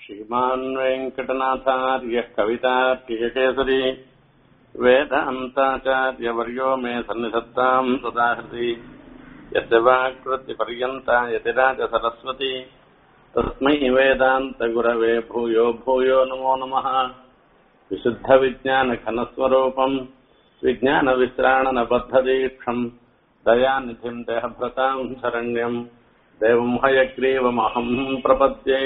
श्रीमान् वेङ्कटनाथार्यः कवितार्किककेसरी वेदान्ताचार्यवर्यो मे सन्निधत्ताम् सदा हृदि यस्य वाक्कृत्यपर्यन्ता यतिराजसरस्वती तस्मै वेदान्तगुरवे भूयो भूयो नमो नमः विशुद्धविज्ञानघनस्वरूपम् विज्ञानविश्राणनबद्धदीक्षम् दयानिधिम् देहभृताम् शरण्यम् देवम् हयग्रीवमहम् प्रपद्ये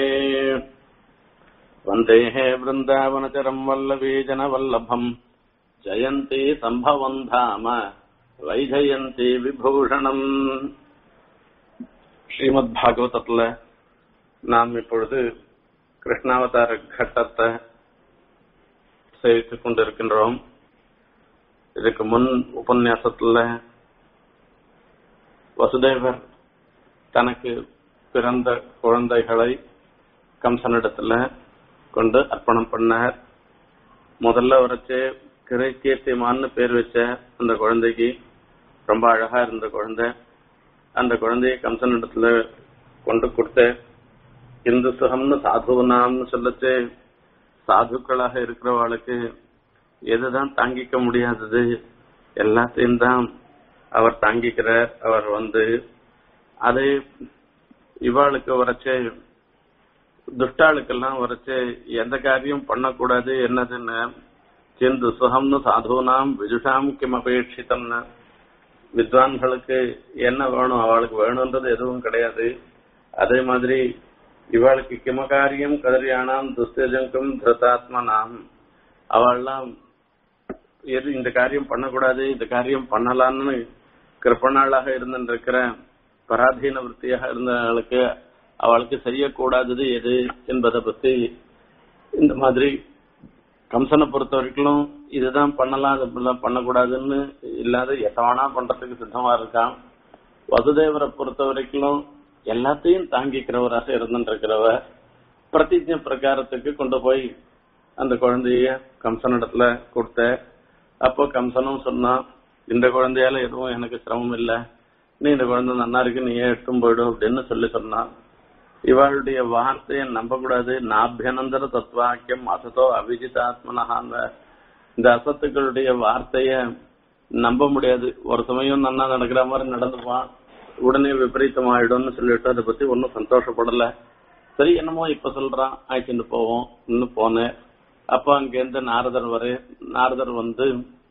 वन्देः वृन्दावनचरम् वल्लवीजनवल्लभम् ஜெயந்தி சம்பவம் தாம வைஜயந்தி விபூஷணம் ஸ்ரீமத் பாகவதத்துல நாம் இப்பொழுது கிருஷ்ணாவதார கட்டத்தை சேவித்துக் கொண்டிருக்கின்றோம் இதுக்கு முன் உபன்யாசத்துல வசுதேவர் தனக்கு பிறந்த குழந்தைகளை கம்சனிடத்துல கொண்டு அர்ப்பணம் பண்ணார் முதல்ல வரைச்சே கிரைக்கீர்த்திமான்னு பேர் வச்ச அந்த குழந்தைக்கு ரொம்ப அழகா இருந்த குழந்தை அந்த குழந்தைய கம்சனிடத்துல கொண்டு கொடுத்த இந்து சுகம்னு சாதுவனாம்னு சொல்லச்சு சாதுக்களாக இருக்கிறவாளுக்கு எதுதான் தாங்கிக்க முடியாதது எல்லாத்தையும் தான் அவர் தாங்கிக்கிறார் அவர் வந்து அது இவாளுக்கு வரைச்சு துஷ்டாளுக்கெல்லாம் வரைச்சு எந்த காரியம் பண்ணக்கூடாது என்னதுன்னு சிந்து சுகம்னு சாதுனாம் விதுஷாம் கிம் அபேட்சித்தம்னு வித்வான்களுக்கு என்ன வேணும் அவளுக்கு வேணும்ன்றது எதுவும் கிடையாது அதே மாதிரி இவளுக்கு கிமகாரியம் கதறியானாம் துஸ்தேஜங்கும் திருத்தாத்மனாம் அவள்லாம் எது இந்த காரியம் பண்ணக்கூடாது இந்த காரியம் பண்ணலாம்னு கிருப்பணாளாக இருந்திருக்கிற பராதீன விற்த்தியாக இருந்தவளுக்கு அவளுக்கு செய்யக்கூடாதது எது என்பதை பத்தி இந்த மாதிரி கம்சனை பொறுத்த வரைக்கும் இதுதான் பண்ணலாம் இதெல்லாம் பண்ணக்கூடாதுன்னு இல்லாத எத்தவனா பண்றதுக்கு சித்தமா இருக்கான் வசுதேவரை பொறுத்த வரைக்கும் எல்லாத்தையும் தாங்கிக்கிறவராக இருந்துருக்கிறவ பிரதிஜை பிரகாரத்துக்கு கொண்டு போய் அந்த குழந்தைய கம்சனிடத்துல கொடுத்த அப்போ கம்சனும் சொன்னான் இந்த குழந்தையால எதுவும் எனக்கு சிரமம் இல்லை நீ இந்த குழந்தை நன்னா இருக்கு நீயே எடுத்தும் போயிடும் அப்படின்னு சொல்லி சொன்னான் இவளுடைய வார்த்தையை நம்பக்கூடாது நாபியனந்தர தத்துவாக்கியம் அசத்தோ அபிஜிதாத்மனஹாந்த இந்த அசத்துக்களுடைய வார்த்தைய நம்ப முடியாது ஒரு சமயம் நன்னா நடக்கிற மாதிரி நடந்துப்பான் உடனே விபரீதம் ஆயிடும்னு சொல்லிட்டு அதை பத்தி ஒன்னும் சந்தோஷப்படல சரி என்னமோ இப்ப சொல்றான் ஆயிடுச்சுன்னு போவோம் இன்னும் போனேன் அப்ப அங்கிருந்து நாரதர் வரை நாரதர் வந்து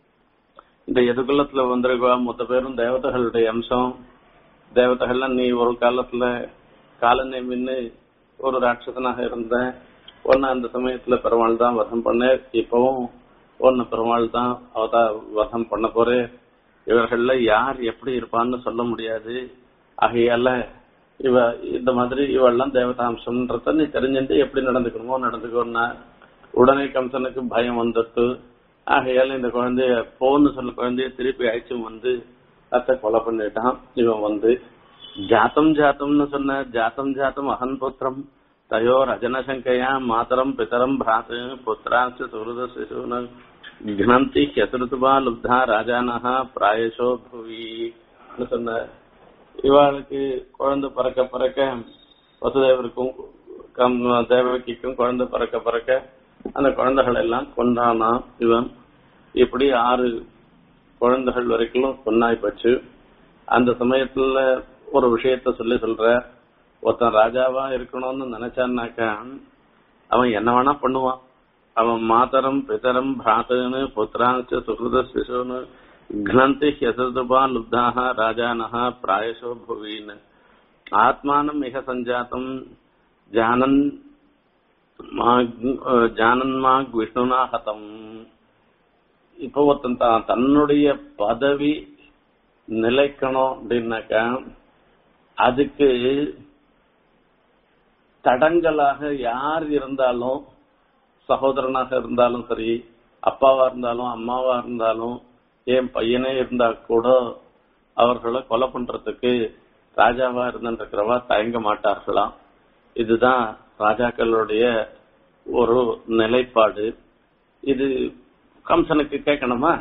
இந்த எதுகுலத்துல வந்திருக்கா மொத்த பேரும் தேவதைகளுடைய அம்சம் தேவதைகள்லாம் நீ ஒரு காலத்துல காலனை மின்னு ஒரு ராட்சசனாக இருந்தேன் ஒன்னு அந்த சமயத்துல பெருமாள் தான் வதம் பண்ண இப்பவும் ஒன்னு பெருமாள் தான் அவதா வதம் பண்ண போறே இவர்கள்ல யார் எப்படி இருப்பான்னு சொல்ல முடியாது ஆகையால இவ இந்த மாதிரி இவெல்லாம் தேவதாம்சம்ன்றத நீ தெரிஞ்சுட்டு எப்படி நடந்துக்கணுமோ நடந்துக்கணும்னா உடனே கம்சனுக்கு பயம் வந்துட்டு ஆகையால இந்த குழந்தைய போன்னு சொல்ல குழந்தைய திருப்பி அழைச்சு வந்து அத்தை கொலை பண்ணிட்டான் இவன் வந்து ஜாத்தம் ஜாத்தம்னு சொன்ன ஜாத்தம் ஜாத்தம் அகன் புத்திரம் தயோ ரஜனசங்கையா மாதரம் பிதரம் பிராத்து புத்திராச்சு சுருத சிசுன கிணந்தி ஹெசருத்துபா லுப்தா ராஜானஹா பிராயசோ புவி சொன்ன இவாளுக்கு குழந்தை பறக்க பறக்க வசுதேவருக்கும் தேவகிக்கும் குழந்தை பறக்க பறக்க அந்த குழந்தைகள் எல்லாம் கொண்டானா இவன் இப்படி ஆறு குழந்தைகள் வரைக்கும் கொன்னாய் போச்சு அந்த சமயத்துல ஒரு விஷயத்த சொல்லி சொல்ற ஒருத்தன் ராஜாவா இருக்கணும்னு நினைச்சான்னாக்கா அவன் என்ன வேணா பண்ணுவான் அவன் மாதரம் பிதரம் பிராத்தன்னு புத்திராச்சு சுகிருத சிசுன்னு கிணந்தி ஹெசதுபா லுப்தாக ராஜானஹா பிராயசோ புவின்னு ஆத்மானம் மிக சஞ்சாத்தம் ஜானன் ஜானன்மாக் விஷ்ணுனா ஹதம் இப்போ ஒருத்தன் தான் தன்னுடைய பதவி நிலைக்கணும் அப்படின்னாக்கா அதுக்கு தடங்களாக யார் இருந்தாலும் சகோதரனாக இருந்தாலும் சரி அப்பாவா இருந்தாலும் அம்மாவா இருந்தாலும் என் பையனே இருந்தா கூட அவர்களை கொலை பண்றதுக்கு ராஜாவா இருந்திருக்கிறவா தயங்க மாட்டார்களாம் இதுதான் ராஜாக்களுடைய ஒரு நிலைப்பாடு இது கம்சனுக்கு கேட்கணுமா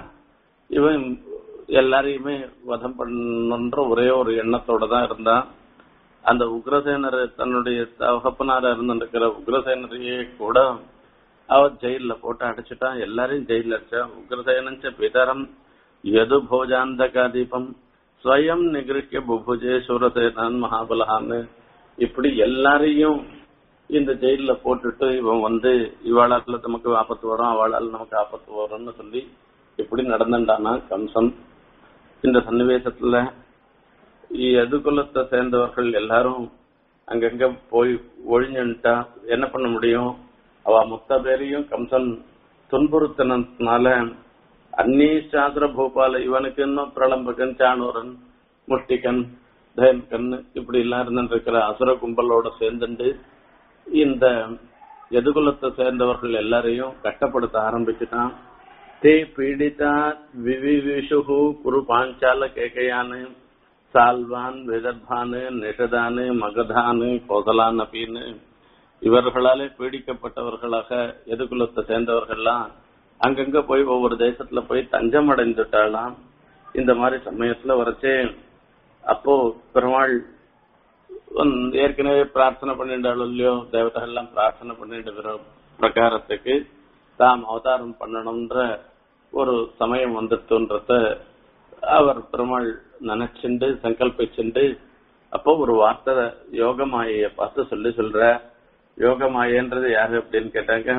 இவன் எல்லாரையுமே வதம் பண்ணுன்ற ஒரே ஒரு எண்ணத்தோட தான் இருந்தான் அந்த உக்ரசேனர் தன்னுடைய தகப்பனார இருந்திருக்கிற உக்ரசேனரையே கூட அவர் ஜெயில போட்டு அடைச்சிட்டான் எல்லாரையும் ஜெயில அடிச்சா உக்ரசேனஞ்ச பிதரம் எது போஜாந்தகா தீபம் ஸ்வயம் நிகிருஷ்ய புபுஜே சூரசேனன் மகாபலஹான்னு இப்படி எல்லாரையும் இந்த ஜெயில போட்டுட்டு இவன் வந்து இவாளால நமக்கு ஆபத்து வரும் அவளால் நமக்கு ஆபத்து வரும்னு சொல்லி இப்படி நடந்துட்டானா கம்சன் இந்த சன்னிவேசத்துல எதுகுலத்தை சேர்ந்தவர்கள் எல்லாரும் அங்கங்க போய் ஒழிஞ்சுட்டா என்ன பண்ண முடியும் அவ மொத்த பேரையும் கம்சன் துன்புறுத்தினதுனால அந்நீ சாஸ்திர பூபால இவனுக்கு இன்னும் பிரளம்பகன் சாணூரன் முஷ்டிகன் தயன்கன் இப்படி எல்லாம் இருந்துருக்கிற அசுர கும்பலோட சேர்ந்துட்டு இந்த எதுகுலத்தை சேர்ந்தவர்கள் எல்லாரையும் கஷ்டப்படுத்த ஆரம்பிச்சுட்டான் தே பீடிதா விவிவிஷு குரு பாஞ்சால கேக்கையானு சால்வான் விதர்பானு நிஷதானு மகதானு கோசலான் அப்படின்னு இவர்களாலே பீடிக்கப்பட்டவர்களாக எதுகுலத்தை சேர்ந்தவர்கள்லாம் அங்கங்க போய் ஒவ்வொரு தேசத்துல போய் தஞ்சம் அடைந்துட்டாலாம் இந்த மாதிரி சமயத்துல வரைச்சே அப்போ பெருமாள் ஏற்கனவே பிரார்த்தனை பண்ணிட்டாலும் இல்லையோ தேவதை எல்லாம் பிரார்த்தனை பண்ணிட்டு பிரகாரத்துக்கு தாம் அவதாரம் பண்ணணும்ன்ற ஒரு சமயம் வந்துட்டுன்றத அவர் பெருமாள் நினைச்சுண்டு சங்கல்பிச்சுண்டு அப்போ ஒரு வார்த்தை யோகமாய பார்த்து சொல்லி சொல்ற யோகமாயன்றது யாரு அப்படின்னு கேட்டாங்க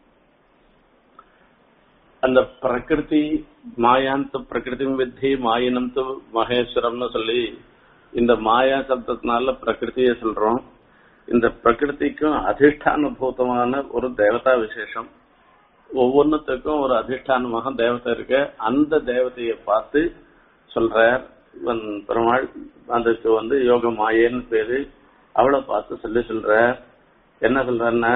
அந்த பிரகிருதி மாயாந்து பிரகிருதி வித்தி மாயினம் து மகேஸ்வரம்னு சொல்லி இந்த மாயா சப்தத்தினால பிரகிருதியை சொல்றோம் இந்த பிரகிருதிக்கும் அதிஷ்டானுபூதமான ஒரு தேவதா விசேஷம் ஒவ்வொன்றுத்துக்கும் ஒரு அதிஷ்டானமாக தேவதை இருக்கு அந்த தேவதையை பார்த்து சொல்றார் பெருமாள் அதுக்கு வந்து யோக மாயேன்னு பேரு அவளை பார்த்து சொல்லி சொல்ற என்ன சொல்றன்னா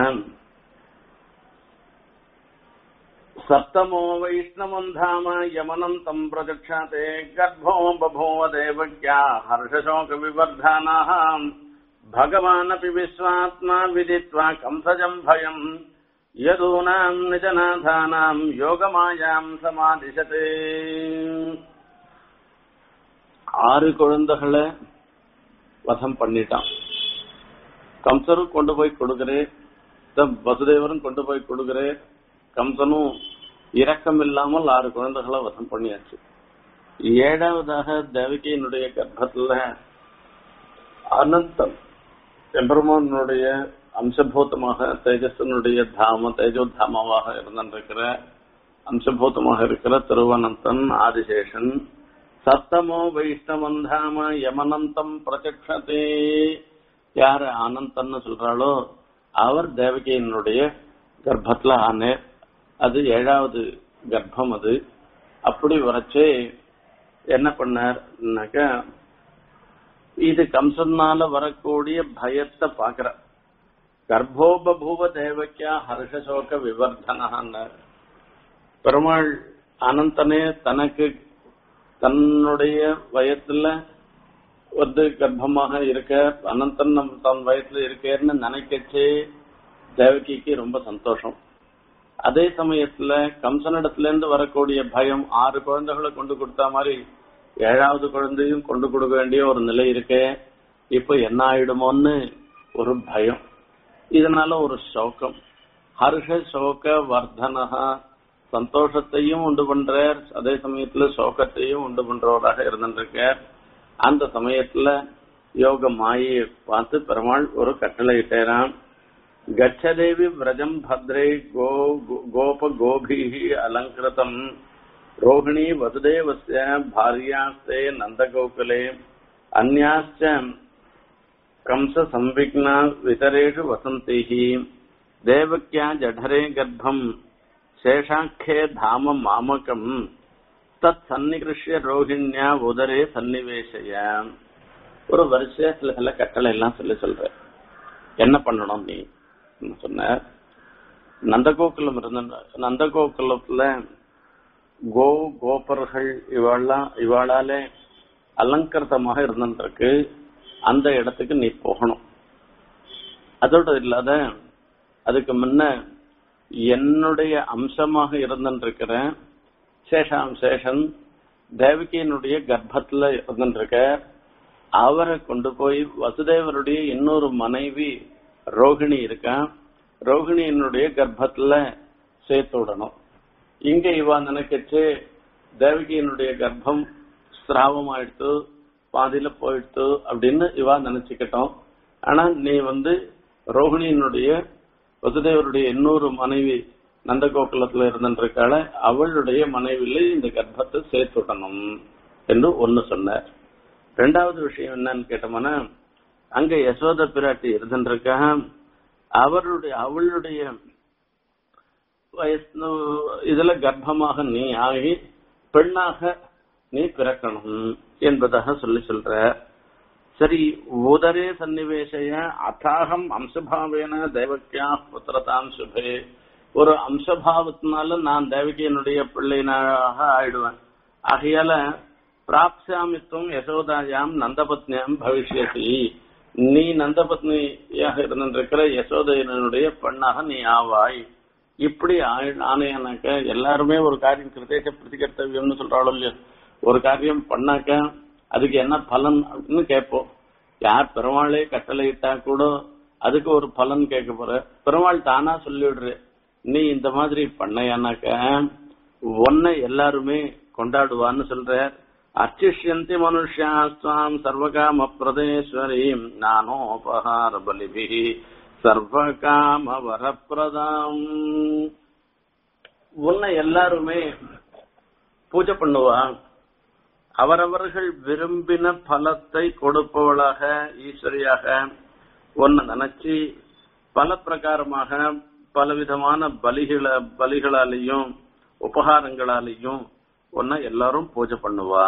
சப்தமோ வைஷ்ணவம் தாம யமனந்தம் பிரதட்சாதே கர்ப்போ பபூவ தேவக்யா ஹர்ஷசோக விவர்தானாம் பகவானபி விஸ்வாத்மா விதித்வா கம்சஜம் பயம் யதூனாம் நிஜநாதானாம் யோகமாயாம் சமாதிசதே ஆறு குழந்தைகளை வசம் பண்ணிட்டான் கம்சரும் கொண்டு போய் கொடுக்கிறேன் வசுதேவரும் கொண்டு போய் கொடுக்கிறேன் கம்சனும் இரக்கம் இல்லாமல் ஆறு குழந்தைகளை வசம் பண்ணியாச்சு ஏழாவதாக தேவகியினுடைய கர்ப்பத்துல அனந்தம் எம்பெருமானுடைய அம்சபூதமாக தேஜஸனுடைய தாம தேஜோ தாமாவாக இருந்திருக்கிற அம்சபூதமாக இருக்கிற திருவனந்தன் ஆதிசேஷன் சப்தமோ வைஷ்ணவன் தாம யமனந்தம் பிரத்யக்ஷதே யாரு அனந்தன்னு சொல்றாளோ அவர் தேவகியினுடைய கர்ப்பத்துல ஆனேர் அது ஏழாவது கர்ப்பம் அது அப்படி வரைச்சே என்ன பண்ணார்னாக்கா இது கம்சனால வரக்கூடிய பயத்தை பாக்குற கர்ப்போபூவ தேவக்கியா ஹர்ஷசோக விவர்தனான்னார் பெருமாள் அனந்தனே தனக்கு தன்னுடைய வயத்துல வந்து கர்ப்பமாக இருக்க அனந்தன் நம் தன் வயசுல இருக்கேன்னு நினைக்கச்சே தேவகிக்கு ரொம்ப சந்தோஷம் அதே சமயத்துல கம்சனிடத்துல இருந்து வரக்கூடிய பயம் ஆறு குழந்தைகளை கொண்டு கொடுத்த மாதிரி ஏழாவது குழந்தையும் கொண்டு கொடுக்க வேண்டிய ஒரு நிலை இருக்கே இப்ப என்ன ஆயிடுமோன்னு ஒரு பயம் இதனால ஒரு சோகம் ஹர்ஷ சோக வர்தனகா சந்தோஷத்தையும் உண்டு பண்றார் அதே சமயத்துல சோகத்தையும் உண்டு பண்றவராக இருந்திருக்கார் அந்த சமயத்துல யோக மாயை பார்த்து பெருமாள் ஒரு கட்டளை இட்டேரான் गच्छदेवि व्रजम् भद्रे गो गोप गोभिः अलङ्कृतम् रोहिणी वसुदेवस्य भार्यास्ते नन्दगोकुले अन्याश्च कंससंविघ्ना वितरेषु वसन्तिः देवक्या जठरे गर्भम् शेषाख्ये धाम मामकम् தத்சன்னிகிருஷ்ய ரோஹிண்யா உதரே சன்னிவேசய ஒரு வரிசையா சில சில கட்டளை எல்லாம் சொல்லி சொல்ற என்ன பண்ணணும் நீ சொன்ன நந்தகோகுலம் இருந்த நந்தகோகுலத்துல கோ கோபர்கள் இவாள்லாம் இவாளாலே அலங்கரிதமாக இருந்திருக்கு அந்த இடத்துக்கு நீ போகணும் அதோட இல்லாத அதுக்கு முன்ன என்னுடைய அம்சமாக இருந்திருக்கிற சேஷாம் சேஷன் தேவகியினுடைய கர்ப்பத்துல இருந்திருக்க அவரை கொண்டு போய் வசுதேவருடைய இன்னொரு மனைவி ரோகிணி இருக்கா ரோகிணியினுடைய கர்ப்பத்துல சேர்த்து விடணும் இங்க இவ நினைக்கச்சு தேவகியினுடைய கர்ப்பம் சிராவம் ஆயிடுத்து பாதியில போயிடுத்து அப்படின்னு இவா நினைச்சுக்கிட்டோம் ஆனா நீ வந்து ரோகிணியினுடைய வசுதேவருடைய இன்னொரு மனைவி நந்தகோகுலத்துல இருந்திருக்காள அவளுடைய மனைவியில இந்த கர்ப்பத்தை சேர்த்து விடணும் என்று ஒன்னு சொன்னார் ரெண்டாவது விஷயம் என்னன்னு கேட்டோம்னா அங்க யசோத பிராட்டி இருந்திருக்கா அவருடைய அவளுடைய வயசு இதுல கர்ப்பமாக நீ ஆகி பெண்ணாக நீ பிறக்கணும் என்பதாக சொல்லி சொல்ற சரி உதரே சன்னிவேசய அத்தாகம் அம்சபாவேன தேவக்கியா புத்திரதாம் சுபே ஒரு அம்சபாவத்தினால நான் தேவகியனுடைய பிள்ளைனாக ஆயிடுவேன் ஆகையால பிராப்சாமித்துவம் யசோதாயாம் நந்தபத்னியாம் பவிஷ்யசி நீ நந்தபத்னியாக இருந்திருக்கிற யசோதையனுடைய பெண்ணாக நீ ஆவாய் இப்படி ஆணையானாக்க எல்லாருமே ஒரு காரியம் கிருதேச பிரதிகர்த்தவியம்னு சொல்றாளோ இல்லையோ ஒரு காரியம் பண்ணாக்க அதுக்கு என்ன பலன் அப்படின்னு கேட்போம் யார் பெருமாளே கட்டளை இட்டா கூட அதுக்கு ஒரு பலன் கேட்க போற பெருமாள் தானா சொல்லிவிடுற நீ இந்த மாதிரி பண்ணையானாக்க உன்னை எல்லாருமே கொண்டாடுவான்னு சொல்ற அர்ச்சிஷ்யந்தி மனுஷாஸ்வாம் சர்வகாம பிரதேஸ்வரீம் நானோபகார பலிபி சர்வகாம வரப்பிரதாம் உன்னை எல்லாருமே பூஜை பண்ணுவா அவரவர்கள் விரும்பின பலத்தை கொடுப்பவளாக ஈஸ்வரியாக ஒன்னு நினைச்சு பல பிரகாரமாக பலவிதமான பலிகள பலிகளாலையும் உபகாரங்களாலையும் ஒன்ன எல்லாரும் பூஜை பண்ணுவா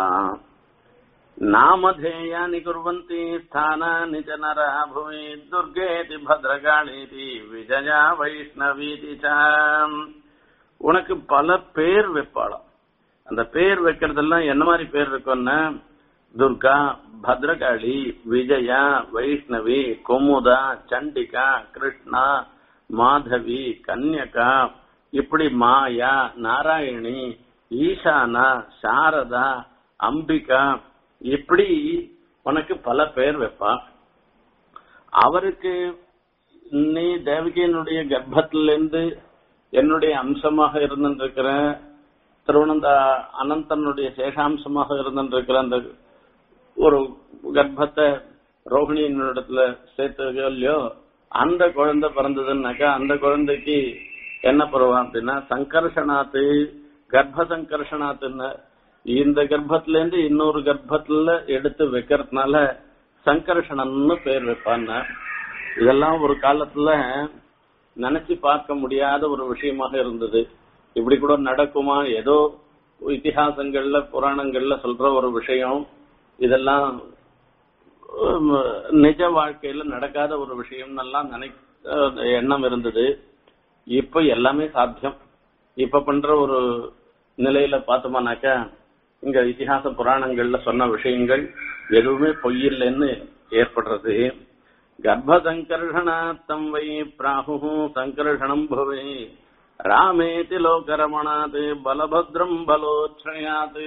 நாமதேயானி குர்வந்தி ஸ்தானானி ச நரா புவி துர்கேதி பத்ரகாளீதி விஜயா வைஷ்ணவீதி ச உனக்கு பல பேர் வைப்பாளாம் அந்த பேர் வைக்கிறதெல்லாம் என்ன மாதிரி பேர் இருக்கும்னா துர்கா பத்ரகாளி விஜயா வைஷ்ணவி குமுதா சண்டிகா கிருஷ்ணா மாதவி கன்யகா இப்படி மாயா நாராயணி ஈசானா சாரதா அம்பிகா இப்படி உனக்கு பல பேர் வைப்பா அவருக்கு நீ தேவகியனுடைய கர்ப்பத்திலிருந்து என்னுடைய அம்சமாக இருந்திருக்கிற திருவனந்த அனந்தனுடைய சேஷாம்சமாக இருந்திருக்கிற அந்த ஒரு கர்ப்பத்தை ரோஹிணியின் இடத்துல சேர்த்து இல்லையோ அந்த குழந்தை பிறந்ததுன்னாக்கா அந்த குழந்தைக்கு என்ன பருவம் அப்படின்னா சங்கர்ஷனாத்து கர்ப்ப சங்கர்ஷனாத்துன்னு இந்த கர்ப்பத்துல இருந்து இன்னொரு கர்ப்பத்துல எடுத்து வைக்கிறதுனால சங்கர்ஷணன்னு பேர் வைப்பான்னு இதெல்லாம் ஒரு காலத்துல நினைச்சு பார்க்க முடியாத ஒரு விஷயமாக இருந்தது இப்படி கூட நடக்குமா ஏதோ இத்திஹாசங்கள்ல புராணங்கள்ல சொல்ற ஒரு விஷயம் இதெல்லாம் நிஜ வாழ்க்கையில நடக்காத ஒரு விஷயம் எல்லாம் நினை எண்ணம் இருந்தது இப்ப எல்லாமே சாத்தியம் இப்ப பண்ற ஒரு நிலையில பார்த்தோம்னாக்கா இங்க இத்திஹாச புராணங்கள்ல சொன்ன விஷயங்கள் எதுவுமே பொய்யில்லைன்னு ஏற்படுறது கர்ப்ப சங்கர்ஷணாத்தம் வை பிராகு சங்கர்ஷணம் பவே ராமேதி லோகரமணாத் பலபத்ரம் பலோட்சயாத்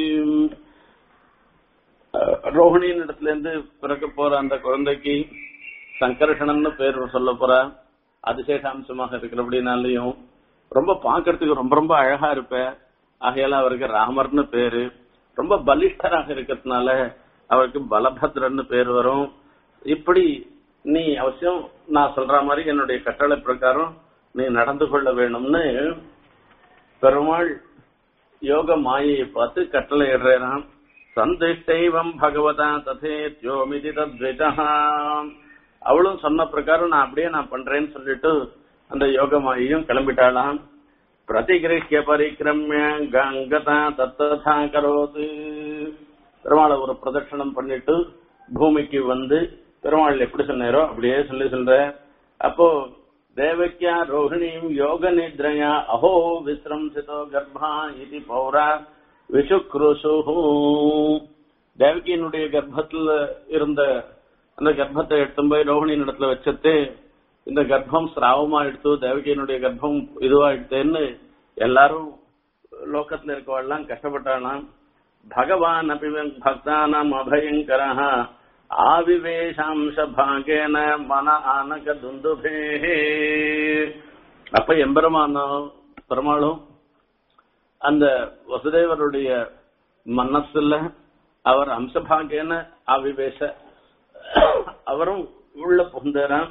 ரோஹிணியின் இடத்துல இருந்து பிறக்க போற அந்த குழந்தைக்கு சங்கர்ஷணம்னு பேர் சொல்ல போற அதிசேஷாம்சமாக இருக்கிறபடினாலையும் ரொம்ப பாக்குறதுக்கு ரொம்ப ரொம்ப அழகா இருப்ப ஆகையால அவருக்கு ராமர்னு பேரு ரொம்ப பலிஷ்டராக இருக்கிறதுனால அவருக்கு பலபத்ரன்னு பேர் வரும் இப்படி நீ அவசியம் நான் சொல்ற மாதிரி என்னுடைய கட்டளை பிரகாரம் நீ நடந்து கொள்ள வேணும்னு பெருமாள் யோக மாயையை பார்த்து கட்டளை இடுறான் சந்திஷ்டைவம் பகவதா ததேத்யோமிதி தத்விஜா அவளும் சொன்ன பிரகாரம் நான் அப்படியே நான் பண்றேன்னு சொல்லிட்டு அந்த யோக மாயையும் கிளம்பிட்டாளாம் பிரதிகிரகிய பரிக்கிரமிய கங்கதா தத்ததா கரோது பெருமாளை ஒரு பிரதட்சணம் பண்ணிட்டு பூமிக்கு வந்து பெருமாள் எப்படி சொன்னாரோ அப்படியே சொல்லி சொல்ற அப்போ தேவக்கியா ரோஹிணியும் யோக நித்ரயா அஹோ விசிரம்சிதோ கர்ப்பா இது பௌரா விஷுக்ருசு தேவகியினுடைய கர்ப்பத்துல இருந்த அந்த கர்ப்பத்தை எடுத்து போய் ரோஹிணியின் இடத்துல வச்சது இந்த கர்ப்பம் சிராவமா எடுத்து தேவகியினுடைய கர்ப்பம் இதுவா எடுத்தேன்னு எல்லாரும் லோகத்துல இருக்கவாள்லாம் கஷ்டப்பட்டாலாம் பகவான் அபி பக்தானாம் அபயங்கரா ஆவிவேஷாம்ச பாகேன மன ஆனக துந்துபே அப்ப எம்பெருமானோ பெருமாளும் அந்த வசுதேவருடைய மனசுல அவர் அம்சபாகேன ஆவிவேஷ அவரும் உள்ள புகுந்தாராம்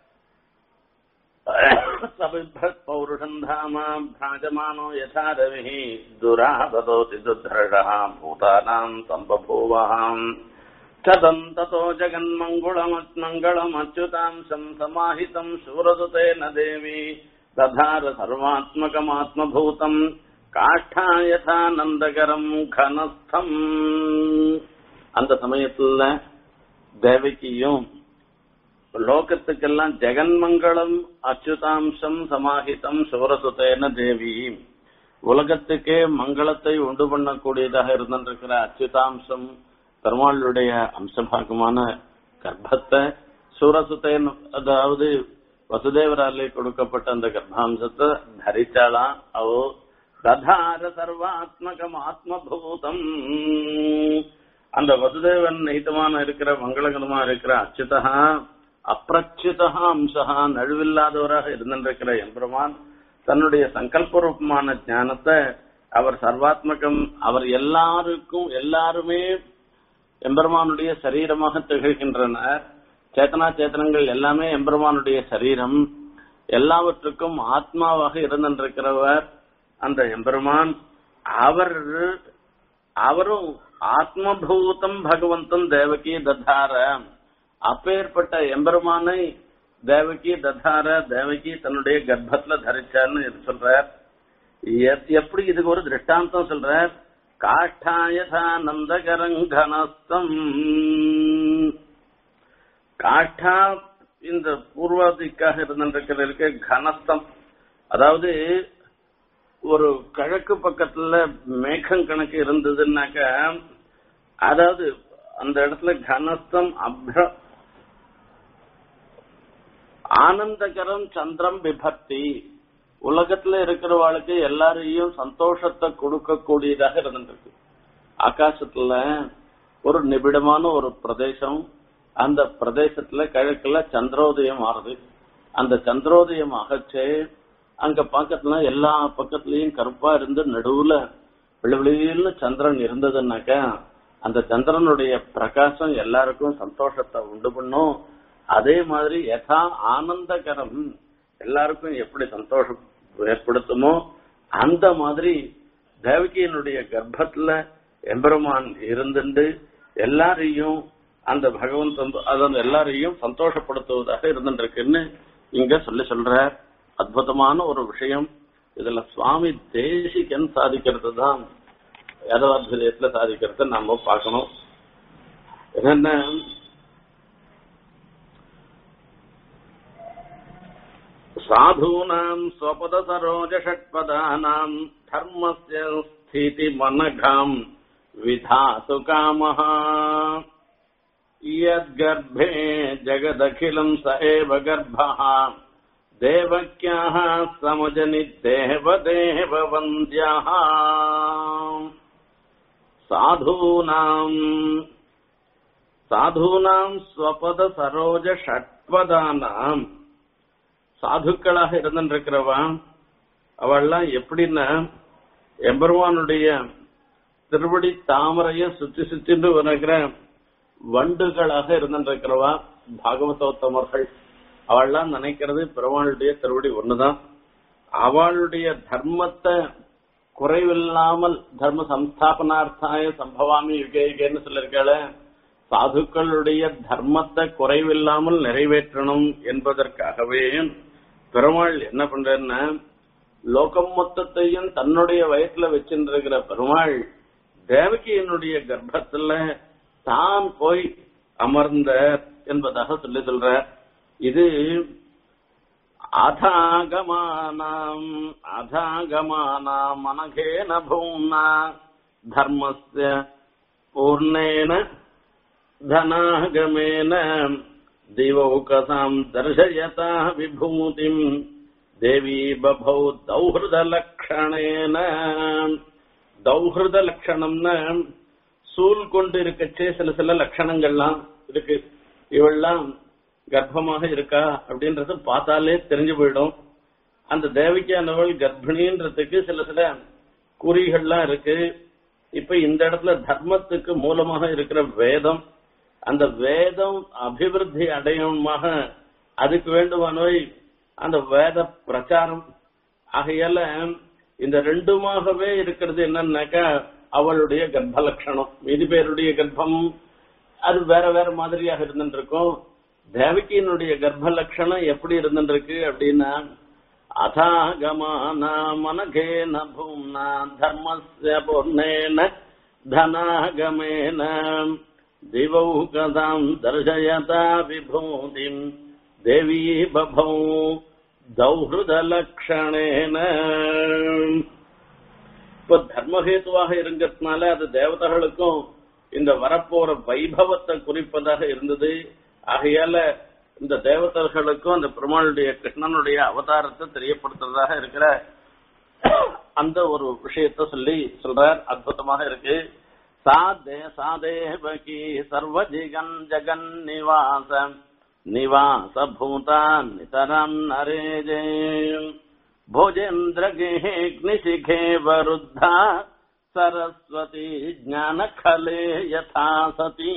சபிபத் பௌருஷம் தாம பிராஜமானோ யதா ரவிः துராபதோதி துத்தர்ஷः பூதானாம் சம்பபூவஹாம் சதம் ததோ ஜகன்மங்குளமத்மங்களமच्युताम् சம் சமாஹிதம் சூரதுதேன தேவி ததார சர்வாத்மகமாத்மபூதம் காஷ்டா யதா நந்தகரம் கனஸ்தம் அந்த சமயத்துல தேவகியும் லோகத்துக்கெல்லாம் ஜெகன்மங்களம் அச்சுதாம்சம் சமாஹிதம் சூரசுதேன தேவி உலகத்துக்கே மங்களத்தை உண்டு பண்ணக்கூடியதாக இருந்திருக்கிற அச்சுதாம்சம் பெருமாளுடைய அம்சபாகமான கர்ப்பத்தை சூரசுதேன் அதாவது வசுதேவராலே கொடுக்கப்பட்ட அந்த கர்ப்பாம்சத்தை தரிச்சாலாம் அவோ ததார சர்வாத்மகம் ஆத்மபூதம் அந்த வசுதேவன் நிகிதமான இருக்கிற மங்களகரமா இருக்கிற அச்சுதா அப்பிரச்சுதா அம்சா நழுவில்லாதவராக இருந்திருக்கிற எம்பெருமான் தன்னுடைய சங்கல்ப ரூபமான ஞானத்தை அவர் சர்வாத்மகம் அவர் எல்லாருக்கும் எல்லாருமே எம்பெருமானுடைய சரீரமாக திகழ்கின்றனர் சேத்தனா சேத்தனங்கள் எல்லாமே எம்பெருமானுடைய சரீரம் எல்லாவற்றுக்கும் ஆத்மாவாக இருந்திருக்கிறவர் அந்த எம்பெருமான் அவர் அவரும் ஆத்மபூதம் பகவந்தம் தேவகி ததார அப்பேற்பட்ட எம்பெருமானை தேவகி ததார தேவகி தன்னுடைய கர்ப்பத்துல தரிச்சார்னு சொல்றார் எப்- எப்படி இதுக்கு ஒரு திருஷ்டாந்தம் சொல்றார் காஷ்டாயதா நந்தகரங்கனஸ்தம் காஷ்டா இந்த பூர்வாதிக்காக இருந்திருக்கிறதுக்கு கனஸ்தம் அதாவது ஒரு கிழக்கு பக்கத்துல மேகம் கணக்கு இருந்ததுன்னாக்க அதாவது அந்த இடத்துல கனஸ்தம் அப்ர ஆனந்தகரம் சந்திரம் விபக்தி உலகத்துல இருக்கிறவாளுக்கு எல்லாரையும் சந்தோஷத்தை கொடுக்கக்கூடியதாக இருந்துருக்கு ஆகாசத்துல ஒரு நிபிடமான ஒரு பிரதேசம் அந்த பிரதேசத்துல கிழக்குல சந்திரோதயம் ஆறுது அந்த சந்திரோதயம் ஆகச்சே அங்க பக்கத்துல எல்லா பக்கத்துலயும் கருப்பா இருந்து நடுவுல விழுவிழின்னு சந்திரன் இருந்ததுன்னாக்க அந்த சந்திரனுடைய பிரகாசம் எல்லாருக்கும் சந்தோஷத்தை உண்டு பண்ணும் அதே மாதிரி யதா ஆனந்தகரம் எல்லாருக்கும் எப்படி சந்தோஷம் ஏற்படுத்துமோ அந்த மாதிரி தேவகியினுடைய கர்ப்பத்துல எம்பெருமான் இருந்துண்டு எல்லாரையும் அந்த பகவன் அதன் எல்லாரையும் சந்தோஷப்படுத்துவதாக இருந்துருக்குன்னு இங்க சொல்லி சொல்ற அற்புதமான ஒரு விஷயம் இதுல சுவாமி தேசிகன் சாதிக்கிறது தான் யாதவாத்வதயத்துல சாதிக்கிறத நாம பார்க்கணும் என்னன்னா சாதூனாம் ஸ்வபத சரோஜ ஷட்பதானாம் தர்மஸ்ய ஸ்திதி மனகாம் விதாசு காமः यद्गर्भे जगदखिलम् स एव गर्भः देवक्याः समजनि देवदेववन्द्यः साधूनाम् சாதுனாம் ஸ்வபத சரோஜ ஷட்பதானாம் சாதுக்களாக இருந்திருக்கிறவா அவள்லாம் எப்படின்னா எம்பெருமானுடைய திருவடி தாமரைய சுத்தி சுத்திட்டு வருகிற வண்டுகளாக இருந்திருக்கிறவா பாகவதோத்தமர்கள் அவள்லாம் நினைக்கிறது பெருமாளுடைய திருவடி ஒண்ணுதான் அவளுடைய தர்மத்தை குறைவில்லாமல் தர்ம சம்ஸ்தாபனார்த்தாய சம்பவாமி யுகே யுகேன்னு சொல்லியிருக்காள சாதுக்களுடைய தர்மத்தை குறைவில்லாமல் நிறைவேற்றணும் என்பதற்காகவே பெருமாள் என்ன பண்றன்னா லோகம் மொத்தத்தையும் தன்னுடைய வயசுல வச்சிருக்கிற பெருமாள் தேவகியினுடைய கர்ப்பத்துல தான் போய் அமர்ந்த என்பதாக சொல்லி சொல்ற இது அதாகமானாம் அதாகமானாம் அனகேன பூம்னா தர்மஸ்ய பூர்ணேன धनागमेन दिवौकसाम् दर्शयता विभूतिम् देवी बभौ தௌஹிருதலக்ஷணேன தௌஹிருத லட்சணம்னு சூல் கொண்டு இருக்கச்சே சில சில லட்சணங்கள்லாம் இருக்கு இவெல்லாம் கர்ப்பமாக இருக்கா அப்படின்றது பார்த்தாலே தெரிஞ்சு போயிடும் அந்த தேவிக்கானவள் கர்ப்பிணின்றதுக்கு சில சில குறிகள்லாம் இருக்கு இப்ப இந்த இடத்துல தர்மத்துக்கு மூலமாக இருக்கிற வேதம் அந்த வேதம் அபிவிருத்தி அடையணுமாக அதுக்கு வேண்டுமானவை அந்த வேத பிரச்சாரம் ஆகையால இந்த ரெண்டுமாகவே இருக்கிறது என்னன்னாக்கா அவளுடைய கர்ப்ப லட்சணம் மீதி பேருடைய கர்ப்பம் அது வேற வேற மாதிரியாக இருந்துருக்கும் தேவகியினுடைய கர்ப்ப லட்சணம் எப்படி இருந்துருக்கு அப்படின்னா அதாகமான மனகேன பூம்னா தர்மஸ்ய பூர்ணேன தனாகமேன திவௌகதாம் தர்சயதா விபூதிம் தேவி பபௌ தௌஹிருதலக்ஷணேன இப்ப தர்மஹேத்துவாக இருக்கிறதுனால அது தேவதைகளுக்கும் இந்த வரப்போற வைபவத்தை குறிப்பதாக இருந்தது ஆகையால இந்த தேவதர்களுக்கும் அந்த பெருமாளுடைய கிருஷ்ணனுடைய அவதாரத்தை தெரியப்படுத்துறதாக இருக்கிற அந்த ஒரு விஷயத்த சொல்லி சொல்றார் அற்புதமாக இருக்கு சாதே சாதேவகி சர்வஜிகன் ஜெகன் நிவாச நிவாச பூதான் நிதரம் நரேஜே भोजेन्द्रगेहेऽग्निशिखे वरुद्धा सरस्वती ज्ञानखले यथा सती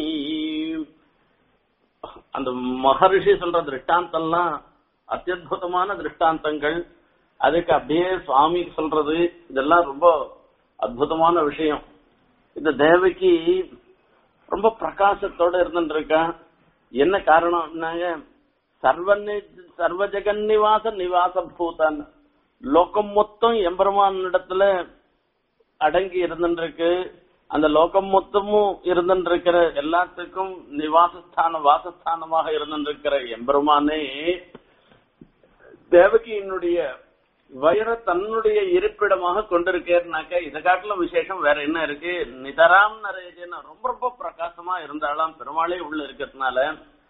அந்த மகரிஷி சொல்ற திருஷ்டாந்தம்லாம் அத்தியுதமான திருஷ்டாந்தங்கள் அதுக்கு அப்படியே சுவாமி சொல்றது இதெல்லாம் ரொம்ப அற்புதமான விஷயம் இந்த தேவகி ரொம்ப பிரகாசத்தோட இருந்துருக்கா என்ன காரணம்னாங்க சர்வ சர்வ ஜெகன் நிவாச நிவாச பூதான் லோகம் மொத்தம் எம்பெருமான் இடத்துல அடங்கி இருந்துருக்கு அந்த லோகம் மொத்தமும் இருந்துருக்கிற எல்லாத்துக்கும் நிவாசஸ்தான வாசஸ்தானமாக இருந்துருக்கிற எம்பெருமானே தேவகியினுடைய வயிற தன்னுடைய இருப்பிடமாக கொண்டிருக்கேன்னாக்க இதை காட்டிலும் விசேஷம் வேற என்ன இருக்கு நிதராம் நரேஜன் ரொம்ப ரொம்ப பிரகாசமா இருந்தாலும் பெருமாளே உள்ள இருக்கிறதுனால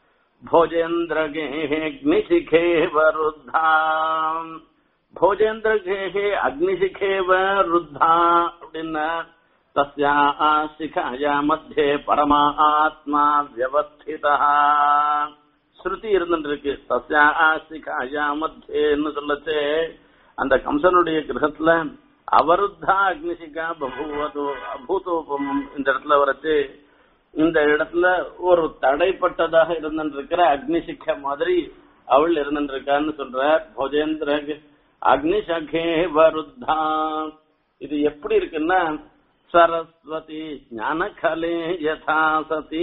भोजेन्द्रगेहेऽग्निशिखे वरुद्धाम् भोजेन्द्रगेहे அக்னிசிகேவ ருத்தா அப்படின்னா தஸ்யா சிகாயா மத்தியே பரமா ஆத்மா வியவஸ்திதா ஸ்ருதி இருந்துருக்கு தஸ்யா சிகாயா மத்தியன்னு சொல்லச்சே அந்த கம்சனுடைய கிரகத்துல அவருத்தா அக்னிசிகா பபூவது அபூதோபம் இந்த இடத்துல வரச்சு இந்த இடத்துல ஒரு தடைப்பட்டதாக இருந்திருக்கிற அக்னிசிக்க மாதிரி அவள் இருந்திருக்கான்னு சொல்ற போஜேந்திர அக்னிசகே வருத்தா இது எப்படி இருக்குன்னா சரஸ்வதி ஞானகலே யதா சதி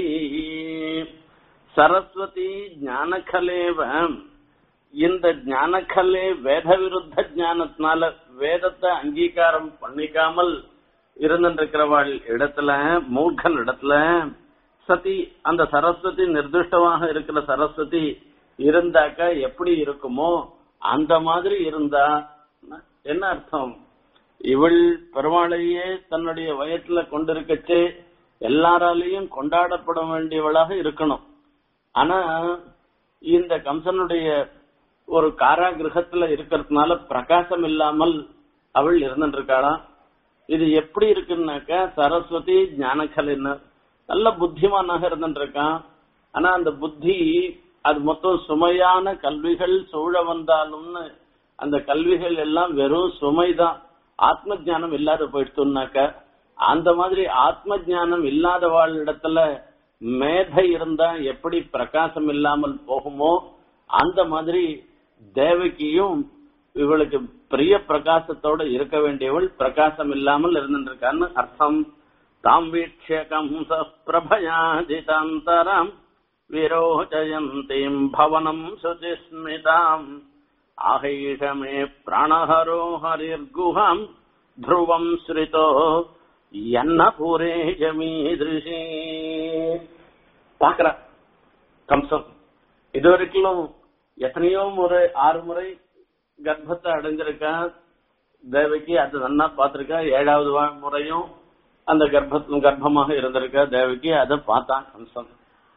சரஸ்வதி ஞானகலேவ இந்த ஞானக்கல்லே வேத விருத்த ஞானத்தினால வேதத்தை அங்கீகாரம் பண்ணிக்காமல் இருந்திருக்கிறவாள் இடத்துல மூர்க்கன் இடத்துல சதி அந்த சரஸ்வதி நிர்திஷ்டமாக இருக்கிற சரஸ்வதி இருந்தாக்க எப்படி இருக்குமோ அந்த மாதிரி இருந்தா என்ன அர்த்தம் இவள் பெருமாளையே தன்னுடைய வயத்துல கொண்டிருக்கச்சு எல்லாராலையும் கொண்டாடப்பட வேண்டியவளாக இருக்கணும் ஆனா இந்த கம்சனுடைய ஒரு காராகிரகத்துல இருக்கிறதுனால பிரகாசம் இல்லாமல் அவள் இருந்துட்டு இருக்காளாம் இது எப்படி இருக்குன்னாக்கா சரஸ்வதி ஞானக்கலைன்னு நல்ல புத்திமானாக இருந்துட்டு இருக்கான் ஆனா அந்த புத்தி அது மொத்தம் சுமையான கல்விகள் சூழ வந்தாலும்னு அந்த கல்விகள் எல்லாம் வெறும் சுமைதான் ஆத்ம ஜானம் இல்லாத போயிடுச்சுனாக்க அந்த மாதிரி ஆத்ம ஜானம் இல்லாத இடத்துல மேதை இருந்தா எப்படி பிரகாசம் இல்லாமல் போகுமோ அந்த மாதிரி தேவகியும் இவளுக்கு பிரிய பிரகாசத்தோட இருக்க வேண்டியவள் பிரகாசம் இல்லாமல் இருந்திருக்கான்னு அர்த்தம் தாம் வீட்சிய கம்ச பிரபயாஜிதாந்தரம் விரோச்சயந்தீம் பவனம் சுதிஸ்மிதாம் ஆகைஷமே பிராணஹரோ ஹரிர்குஹம் ध्रुवम् ஸ்ரிதோ என்ன பூரே ஜமீதிருஷி பாக்குற கம்சம் இது வரைக்கும் எத்தனையோ முறை ஆறு முறை கர்ப்பத்தை அடைஞ்சிருக்கா தேவகி அது நன்னா பார்த்திருக்கா ஏழாவது வா- முறையும் அந்த கர்ப்ப கர்ப்பமாக இருந்திருக்கா தேவகி அதை பார்த்தான் கம்சன்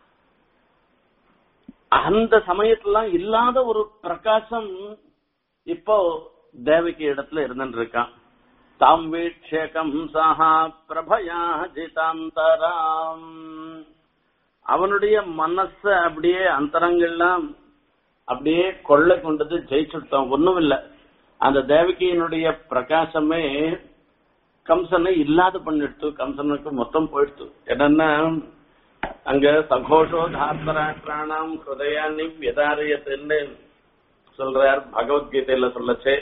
அந்த சமயத்துல இல்லாத ஒரு பிரகாசம் இப்போ தேவகி இடத்துல இருந்துட்டு இருக்கான் தாம் வீட்சிய கம்சா பிரபயா ஜிதாந்தராம் அவனுடைய மனச அப்படியே அந்தரங்கெல்லாம் அப்படியே கொள்ளை கொண்டது ஜெயிச்சுட்டான் ஒண்ணும் இல்ல அந்த தேவகியினுடைய பிரகாசமே கம்சனை இல்லாத பண்ணிடுத்து கம்சனுக்கு மொத்தம் போயிடுத்து என்னன்னா அங்க சகோஷோ தாத்தராஷ்டிராணாம் ஹிருதயானி விதாரியத்துன்னு சொல்றார் பகவத்கீதையில சொல்லச்சே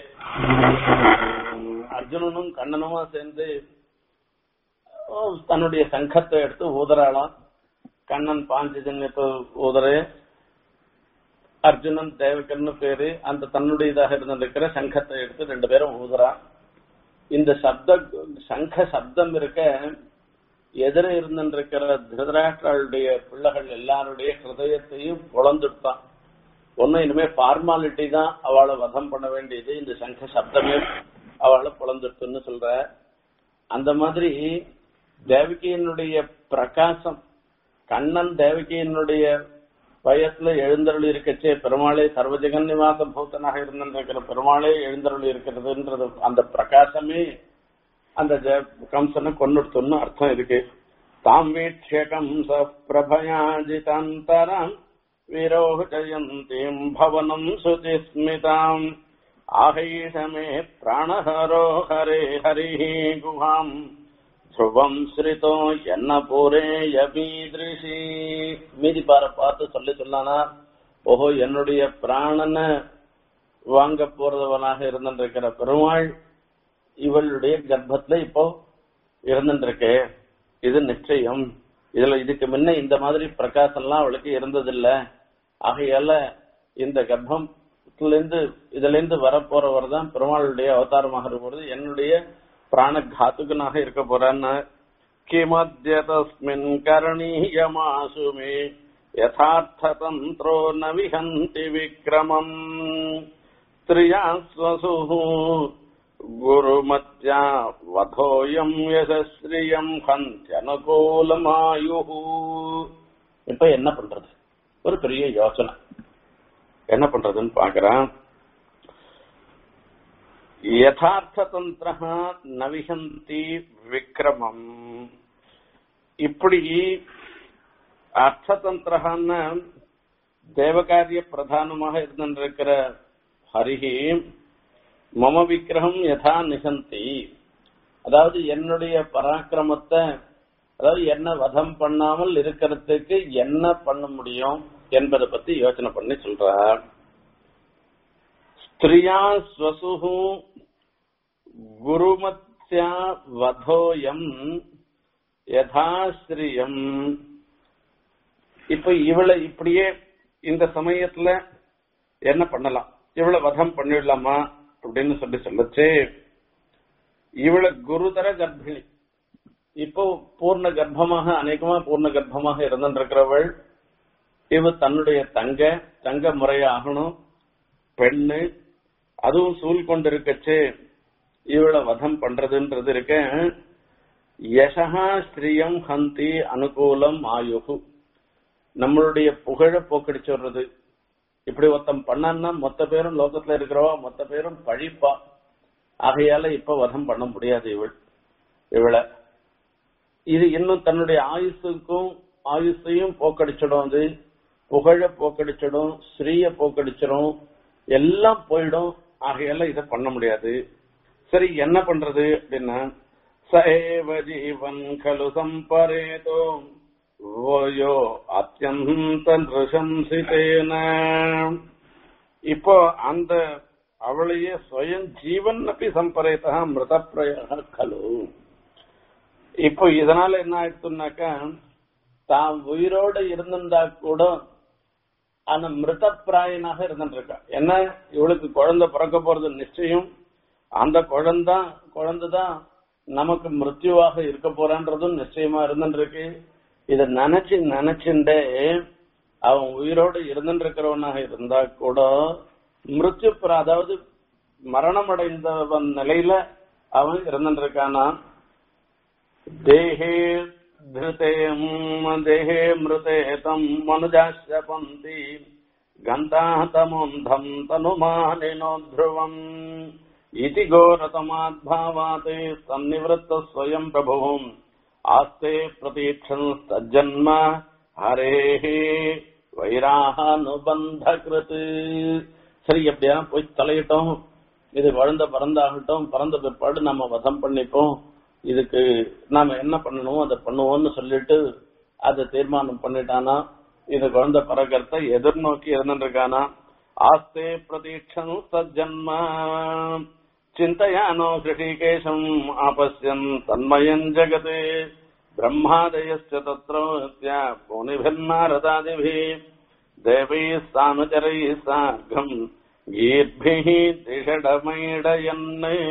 அர்ஜுனனும் கண்ணனுமா சேர்ந்து ஓ, தன்னுடைய சங்கத்தை எடுத்து ஊதறாளாம் கண்ணன் பாஞ்சஜன்யத்தை ஊதரு அர்ஜுனன் தேவகன்னு பேரு அந்த தன்னுடையதாக இருந்திருக்கிற சங்கத்தை எடுத்து ரெண்டு பேரும் ஊதுறான் இந்த சப்த சங்க சப்தம் இருக்க எதிர இருந்திருக்கிற திருதராஷ்டிராளுடைய பிள்ளைகள் எல்லாருடைய ஹிருதயத்தையும் பொழந்துட்டான் ஒன்னும் இனிமே ஃபார்மாலிட்டி தான் அவளை வதம் பண்ண வேண்டியது இந்த சங்க சப்தமே அவளை பொழந்துட்டுன்னு சொல்ற அந்த மாதிரி தேவகியினுடைய பிரகாசம் கண்ணன் தேவகியினுடைய வயசுல எழுந்தருள் இருக்கச்சே பெருமாளே சர்வஜெகன் நிவாச பூத்தனாக இருந்திருக்கிற பெருமாளே எழுந்தருள் இருக்கிறதுன்றது அந்த பிரகாசமே அந்த ஜெ- கம்சனை கொன்னுடுத்துன்னு அர்த்தம் இருக்கு தாம் வீட்சிய கம்ச பிரபயாஜிதாந்தரம் விரோச்சயந்தீம் பவனம் சுதிஸ்மிதாம் ஆகைஷமே பிராணஹரோ ஹரே ஹரி குஹாம் துருவம் ஸ்ரிதோ என்ன போரே யபீதிருஷி மீதி பார பார்த்து சொல்லி சொன்னானா ஓஹோ என்னுடைய பிராணனை வாங்க போறதவனாக இருந்திருக்கிற பெருமாள் இவளுடைய கர்ப்பத்துல இப்போ இருந்துருக்கு இது நிச்சயம் இதுல இதுக்கு முன்ன இந்த மாதிரி பிரகாசம்லாம் அவளுக்கு இருந்ததில்ல ஆகையால இந்த கர்ப்பத்துல இருந்து இதுல இருந்து வரப்போறவர் தான் பெருமாளுடைய அவதாரமாக இருக்கிறது என்னுடைய பிராண காத்துகனாக இருக்க போறான்னு கிமத்ய தஸ்மின் கரணீயமாசு மே யதார்த்த தந்திரோ ந விஹந்தி விக்ரமம் ஸ்திரியா ஸ்வசு குருமத்யா வதோயம் யசஸ்ரீயம் ஹந்தியனுகூலமாயு இப்ப என்ன பண்றது ஒரு பெரிய யோசனை என்ன பண்றதுன்னு பாக்குறான் யதார்த்த தந்திர நவிஹந்தி விக்ரமம் இப்படி அர்த்ததந்திரகான்னு தேவகாரிய பிரதானமாக இருந்திருக்கிற ஹரிஹி மம விக்கிரகம் யதா நிகந்தி அதாவது என்னுடைய பராக்கிரமத்தை அதாவது என்ன வதம் பண்ணாமல் இருக்கிறதுக்கு என்ன பண்ண முடியும் என்பதை பத்தி யோசனை பண்ணி சொல்றார் ஸ்திரியா ஸ்வசுஹு குருமத்யா வதோயம் யதாஸ்திரியம் இப்ப இவளை இப்படியே இந்த சமயத்துல என்ன பண்ணலாம் இவளை வதம் பண்ணிடலாமா அப்படின்னு சொல்லி சொல்லச்சு இவளை குருதர கர்ப்பிணி இப்போ பூர்ண கர்ப்பமாக அநேகமா பூர்ண கர்ப்பமாக இருந்திருக்கிறவள் இவ தன்னுடைய தங்க தங்க முறையாகணும் பெண்ணு அதுவும் சூழ் கொண்டிருக்கச்சு இவளை வதம் பண்றதுன்றது இருக்க யசகா ஸ்திரியம் ஹந்தி அனுகூலம் ஆயுகு நம்மளுடைய புகழ போக்கடிச்சு வர்றது இப்படி ஒருத்தன் பண்ணான்னா மொத்த பேரும் லோகத்துல இருக்கிறவா மொத்த பேரும் பழிப்பா ஆகையால இப்ப வதம் பண்ண முடியாது இவள் இவளை இது இன்னும் தன்னுடைய ஆயுசுக்கும் ஆயுசையும் போக்கடிச்சிடும் அது புகழ போக்கடிச்சிடும் ஸ்ரீய போக்கடிச்சிடும் எல்லாம் போயிடும் ஆகையால இதை பண்ண முடியாது சரி என்ன பண்றது அப்படின்னா சஏவ ஜீவன் கலு சம்பரேதோ ஓயோ அத்தியந்த நிருசம்சிதேன இப்போ அந்த அவளையே ஸ்வயம் ஜீவன் அப்படி சம்பரேதா மிருதப்பிரய கலு இப்போ இதனால என்ன ஆயிடுச்சுனாக்கா தான் உயிரோட இருந்திருந்தா கூட அந்த மிருதப்பிராயனாக இருந்துருக்கா என்ன இவளுக்கு குழந்தை பிறக்க போறது நிச்சயம் அந்த குழந்தை குழந்தைதான் நமக்கு மிருத்யுவாக இருக்க போறான்றதும் நிச்சயமா இருந்துருக்கு இத நினைச்சு நினைச்சுட்டே அவன் உயிரோடு இருந்துருக்கிறவனாக இருந்தா கூட மிருத்யு பிர- அதாவது மரணம் அடைந்தவன் நிலையில அவன் இருந்துருக்கானா தேகே धृते देहे मृते तम् मनुजाश्यपन्ति गन्ताः तमोन्धम् तनुमानिनो ध्रुवम् इति घोरतमाद्भावात् सन्निवृत्तः स्वयम् प्रभुम् आस्ते प्रतीक्षन्स्तज्जन्म ஹரேஹே வைராகானுபந்த கிருத்து சரி எப்படியா போய் தலையிட்டோம் இது வளர்ந்த பறந்தாகட்டும் பறந்த பிற்பாடு நம்ம வதம் பண்ணிப்போம் இதுக்கு நாம என்ன பண்ணணும் அதை பண்ணுவோம்னு சொல்லிட்டு அதை தீர்மானம் பண்ணிட்டானா இது குழந்தை பறக்கிறத எதிர்நோக்கி இருந்துருக்கானா ஆஸ்தே பிரதீட்சம் சஜன்ம சிந்தையானோ கிருஷிகேஷம் ஆபஸ்யன் தன்மயன் ஜெகதே ब्रह्मादयश्च तत्र मुनिभिर्नारदादिभिः देवैः सानुचरैः सार्धम् गीर्भिः திஷடமைடயன்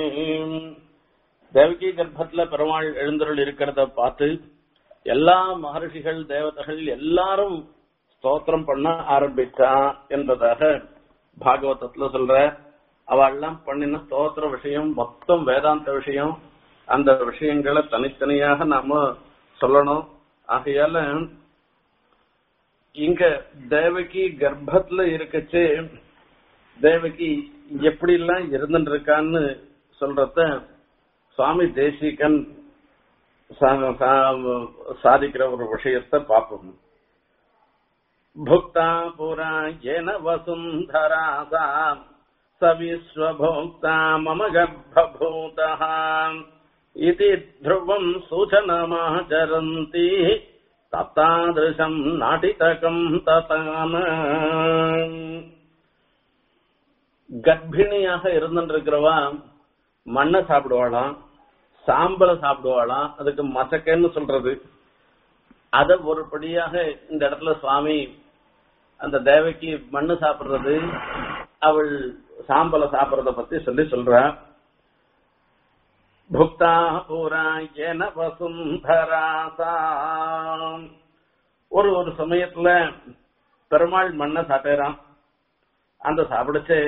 தேவகி கர்ப்பத்துல பெருமாள் எழுந்தருள் இருக்கிறத பார்த்து எல்லா மகர்ஷிகள் தேவதைகள் எல்லாரும் ஸ்தோத்திரம் பண்ண ஆரம்பிச்சா என்பதாக பாகவதத்துல சொல்ற அவெல்லாம் பண்ணின ஸ்தோத்திர விஷயம் மொத்தம் வேதாந்த விஷயம் அந்த விஷயங்களை தனித்தனியாக நாம சொல்லணும் ஆகையால இங்க தேவகி கர்ப்பத்துல இருக்கச்சு தேவகி எப்படி எல்லாம் இருந்துட்டு இருக்கான்னு சொல்றத சுவாமி தேசிகன் சாதிக்கிற ஒரு விஷயத்தை பார்ப்போம் புக்தா புரா ஏன வசுந்தராசா சவிஸ்வபோக்தா மம கர்ப்பூதா इति ध्रुवम् सूचनमाचरन्ति तत्तादृशम् नाटितकम् ததான கர்ப்பிணியாக இருந்துருக்கிறவா மண்ணை சாப்பிடுவாளாம் சாம்பலை சாப்பிடுவாளாம் அதுக்கு மசக்கன்னு சொல்றது அத ஒருபடியாக இந்த இடத்துல சுவாமி அந்த தேவைக்கு மண்ணு சாப்பிடுறது அவள் சாம்பலை சாப்பிடுறத பத்தி சொல்லி சொல்றா புக்தா புராயன வசுந்தராசா ஒரு ஒரு சமயத்துல பெருமாள் மண்ணை சாப்பிடுறான் அந்த சாப்பிடுச்சு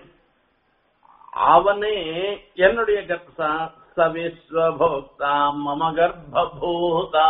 அவனே என்னுடைய கர்ப்பா சவிஸ்வபோக்தா மம கர்ப்பூதா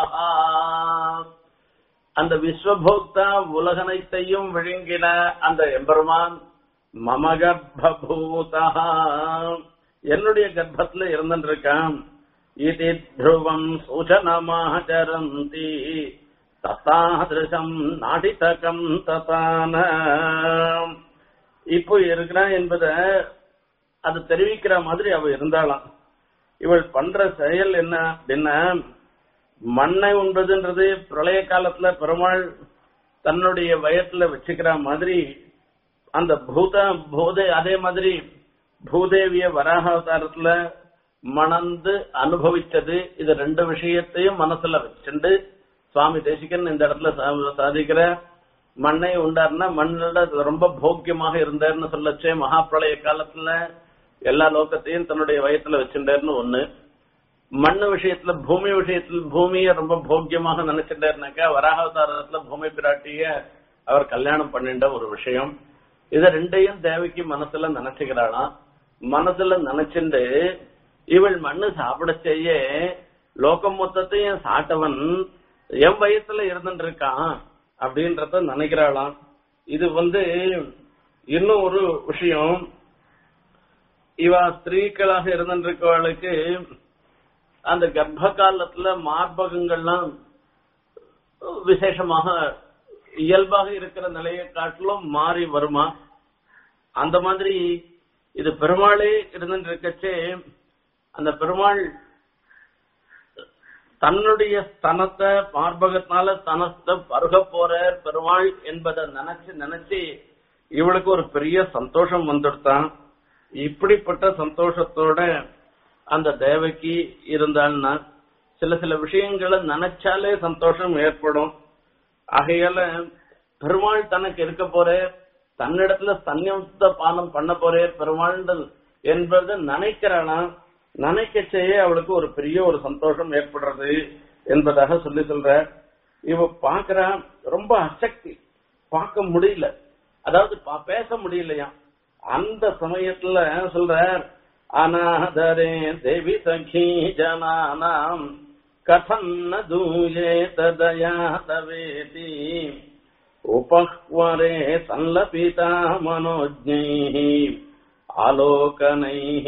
அந்த விஸ்வபோக்தா உலகனைத்தையும் விழுங்கின அந்த எம்பெருமான் மம கர்ப்பூதா என்னுடைய கர்ப்பத்துல இருந்துருக்கான் இது த்ருவம் சூச்சனமாச்சரந்தி தத்தாதிருஷம் நாடிதகம் தத்தான இப்போ இருக்கிறான் என்பத அது தெரிவிக்கிற மாதிரி அவ இருந்தாளாம் இவள் பண்ற செயல் என்ன அப்படின்னா மண்ணை உண்பதுன்றது பிரளய காலத்துல பெருமாள் தன்னுடைய வயத்துல வச்சுக்கிற மாதிரி அந்த பூத போதை அதே மாதிரி பூதேவிய வராக அவதாரத்துல மணந்து அனுபவிச்சது இது ரெண்டு விஷயத்தையும் மனசுல வச்சுண்டு சுவாமி தேசிகன் இந்த இடத்துல சா- சாதிக்கிற மண்ணை உண்டாருன்னா மண்ணோட ரொம்ப போக்கியமாக இருந்தார்னு சொல்லச்சே மகாபிரளய காலத்துல எல்லா லோகத்தையும் தன்னுடைய வயத்துல வச்சுட்டாருன்னு ஒண்ணு மண்ணு விஷயத்துல பூமி விஷயத்துல பூமியை ரொம்ப போக்கியமாக நினைச்சிட்டாருனாக்கா வராகாவதாரத்துல பூமி பிராட்டிய அவர் கல்யாணம் பண்ணிட்ட ஒரு விஷயம் இத ரெண்டையும் தேவிக்கு மனசுல நினைச்சுக்கிறாளாம் மனசுல நினைச்சுண்டு இவள் மண்ணு சாப்பிட செய்ய லோகம் மொத்தத்தையும் சாட்டவன் என் வயசுல இருந்துட்டு இருக்கான் அப்படின்றத நினைக்கிறாளாம் இது வந்து இன்னும் ஒரு விஷயம் இவ ஸ்திரீக்களாக இருந்திருக்கவளுக்கு அந்த கர்ப்ப காலத்துல மார்பகங்கள்லாம் விசேஷமாக இயல்பாக இருக்கிற நிலையை காட்டிலும் மாறி வருமா அந்த மாதிரி இது பெருமாளே இருந்துட்டு இருக்கச்சே அந்த பெருமாள் தன்னுடைய ஸ்தனத்தை மார்பகத்தினால ஸ்தனத்தை பருக போற பெருமாள் என்பதை நினைச்சு நினைச்சு இவளுக்கு ஒரு பெரிய சந்தோஷம் வந்துடுத்தான் இப்படிப்பட்ட சந்தோஷத்தோட அந்த தேவகி இருந்தாள்னா சில சில விஷயங்களை நினைச்சாலே சந்தோஷம் ஏற்படும் ஆகையால பெருமாள் தனக்கு இருக்க போறே தன்னிடத்துல சன்னியத்த பானம் பண்ண போறே பெருமாள் என்பது நினைக்கிறானா நினைக்கச்சேயே அவளுக்கு ஒரு பெரிய ஒரு சந்தோஷம் ஏற்படுறது என்பதாக சொல்லி சொல்ற இவ பாக்குறா ரொம்ப அசக்தி பார்க்க முடியல அதாவது பா- பேச முடியலையா அந்த சமயத்துல சொல்ற அநாதரே தேவி சகி ஜனானாம் கதன்ன தூயே ததயா தவேதி उपह्वरे संलपिता मनोज्ञैः आलोकनैः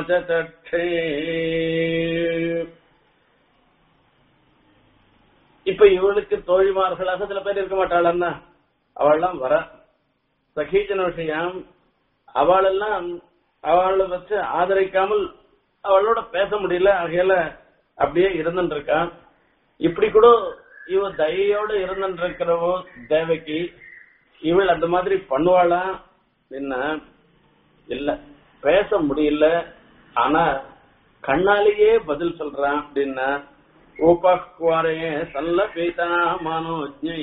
उतरमाचक्षे இப்ப இவளுக்கு தோழிமார்களாக சில பேர் இருக்க மாட்டாளன்னா அவள்லாம் வர சகீஜன விஷயம் அவளெல்லாம் அவளை வச்சு ஆதரிக்காமல் அவளோட பேச முடியல ஆகையில அப்படியே இருந்துட்டு இருக்கா இப்படி கூட இவ தயையோட இருந்துட்டு இருக்கிறவோ தேவைக்கு இவள் அந்த மாதிரி பண்ணுவாளா என்ன இல்ல பேச முடியல ஆனா கண்ணாலேயே பதில் சொல்றான் அப்படின்னா உபக்வரே சல்ல பீதா மனோஜை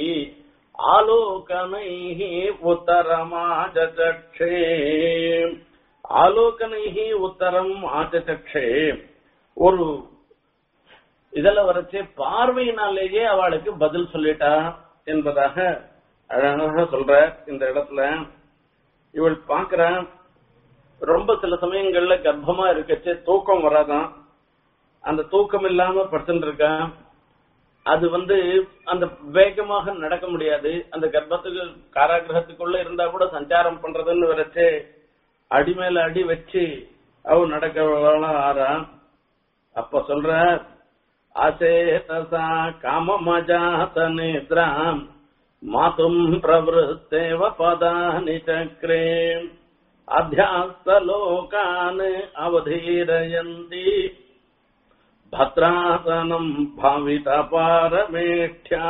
ஆலோகனை உத்தரமாஜச்சே ஆலோகனை உத்தரம் ஆச்சச்சே ஒரு இதுல வரைச்சே பார்வையினாலேயே அவளுக்கு பதில் சொல்லிட்டா என்பதாக அழகாக சொல்ற இந்த இடத்துல இவள் பாக்குற ரொம்ப சில சமயங்கள்ல கர்ப்பமா இருக்கச்சே தூக்கம் வராதான் அந்த தூக்கம் இல்லாம படுத்துட்டு இருக்கா அது வந்து அந்த வேகமாக நடக்க முடியாது அந்த கர்ப்பத்துக்கு காராகிரகத்துக்குள்ள இருந்தா கூட சஞ்சாரம் பண்றதுன்னு வரைச்சு அடி மேல அடி வச்சு அவ நடக்க ஆறா அப்ப சொல்ற அசேதசா காமமஜாத நேத்ராம் மாதும் பிரவருத்தேவ பதானி சக்ரே அத்தியாஸ்தலோகான் அவதீரயந்தி பத்ராசனம் பாவித பாரமேஷ்யா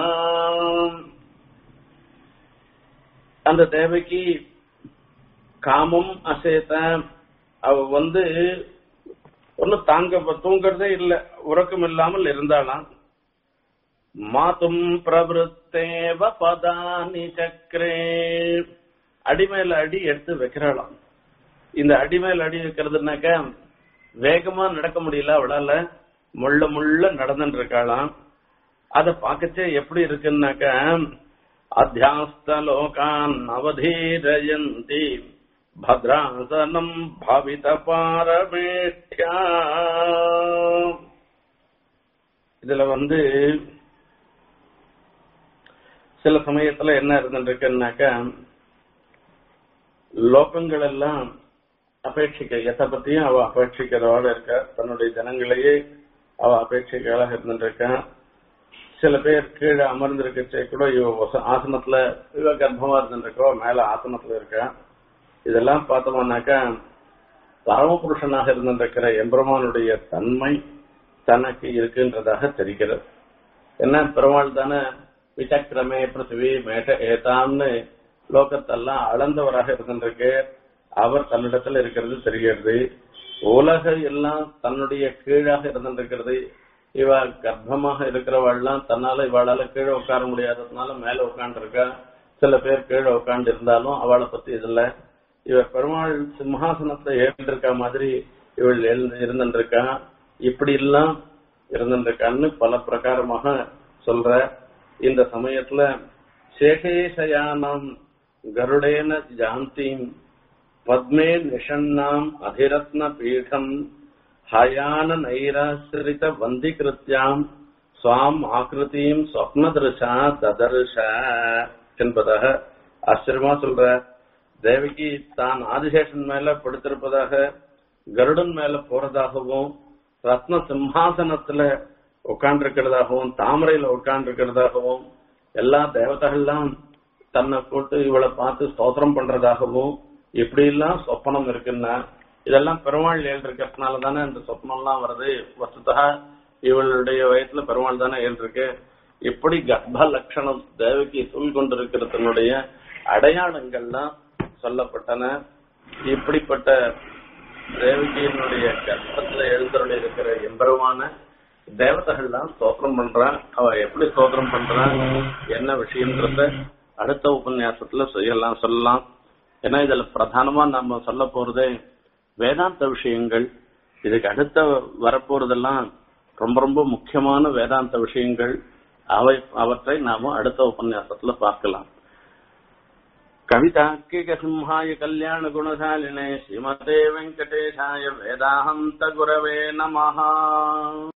அந்த தேவைக்கு காமம் அசேத அவ வந்து ஒன்னும் தாங்க தூங்கறதே இல்ல உறக்கம் இல்லாமல் இருந்தாளாம் மாதும் பிரவருத்தேவ பதானி சக்கரே அடிமேல அடி எடுத்து வைக்கிறாளாம் இந்த அடிமேல் அடி வைக்கிறதுனாக்க வேகமா நடக்க முடியல அவளால முள்ள முள்ள நடந்துட்டு இருக்காளாம் அத பாக்கச்சே எப்படி இருக்குன்னாக்க அத்தியாஸ்தலோகான் அவதீரயந்தி பத்ராசனம் பாவித பாரமேஷ்யா இதுல வந்து சில சமயத்துல என்ன இருந்துருக்குன்னாக்க லோகங்கள் எல்லாம் அபேட்சிக்க எதை பத்தியும் அவ அபேட்சிக்கிறவாட இருக்கா தன்னுடைய ஜனங்களையே அவ அபேட்சிக்கலாக இருந்துருக்கா சில பேர் கீழே அமர்ந்திருக்கச்சே கூட இவ வச- ஆசனத்துல இவ கர்ப்பமா இருந்துருக்கோ மேல ஆசனத்துல இருக்கா இதெல்லாம் பார்த்தோம்னாக்கா பரமபுருஷனாக இருந்திருக்கிற எம்பெருமானுடைய தன்மை தனக்கு இருக்குன்றதாக தெரிகிறது என்ன பெருமாள் தானே விசக்கிரமே பிருத்திவி மேட்ட ஏதான்னு லோகத்தெல்லாம் அளந்தவராக இருந்திருக்கு அவர் தன்னிடத்துல இருக்கிறது தெரிகிறது உலக எல்லாம் தன்னுடைய கீழாக இருந்திருக்கிறது இவ கர்ப்பமாக இருக்கிறவாள்லாம் தன்னால இவாளால கீழே உட்கார முடியாததுனால மேல உட்காந்துருக்கா சில பேர் கீழே உட்கார்ந்து இருந்தாலும் அவளை பத்தி இதுல இவ பெருமாள் சிம்ஹாசனத்துல எழுந்திருக்கா மாதிரி இவள் எழுந்து இருந்துருக்கா இப்படி எல்லாம் இருந்துருக்கான்னு பல பிரகாரமாக சொல்ற இந்த சமயத்துல சேஷேஷயானம் கருடேன ஜாந்தீம் பத்மே நிஷன்னாம் அதிரத்ன பீடம் ஹயான நைராசிரித வந்திகிருத்தியாம் சுவாம் ஆக்கிருதியும் சொப்னதிருஷா ததர்ஷ என்பதாக ஆச்சரியமா சொல்ற தேவகி தான் ஆதிசேஷன் மேல படுத்திருப்பதாக கருடன் மேல போறதாகவும் ரத்ன சிம்ஹாசனத்துல உட்கார்ந்திருக்கிறதாகவும் தாமரையில உட்கார்ந்திருக்கிறதாகவும் எல்லா தேவதைகள்லாம் தன்னை போட்டு இவளை பார்த்து ஸ்தோத்திரம் பண்றதாகவும் இப்படி எல்லாம் சொப்பனம் இருக்குன்னா இதெல்லாம் பெருமாள் ஏழ்றிருக்கிறதுனால தானே இந்த சொப்பனம்லாம் வருது வஸ்துதா இவளுடைய வயசுல பெருமாள் தானே ஏழ்றிருக்கு இப்படி கர்ப்ப லட்சணம் தேவகி சொல் கொண்டிருக்கிறதனுடைய அடையாளங்கள்லாம் சொல்லப்பட்டன இப்படிப்பட்ட தேவகியினுடைய கர்ப்பத்துல எழுந்தருளி இருக்கிற எம்பெருமான தேவதைகள்லாம் ஸ்தோத்திரம் பண்றான் அவ எப்படி ஸ்தோத்திரம் பண்றான் என்ன விஷயம்ன்றத அடுத்த உபன்யாசத்துல செய்யலாம் சொல்லலாம் ஏன்னா இதுல பிரதானமா நம்ம சொல்ல போறதே வேதாந்த விஷயங்கள் இதுக்கு அடுத்த வரப்போறதெல்லாம் ரொம்ப ரொம்ப முக்கியமான வேதாந்த விஷயங்கள் அவை அவற்றை நாம அடுத்த உபன்யாசத்துல பார்க்கலாம் கவிதாக்கிக சிம்ஹாய கல்யாண குணசாலினே ஸ்ரீமதே வெங்கடேஷாய வேதாந்த குரவே நமஹா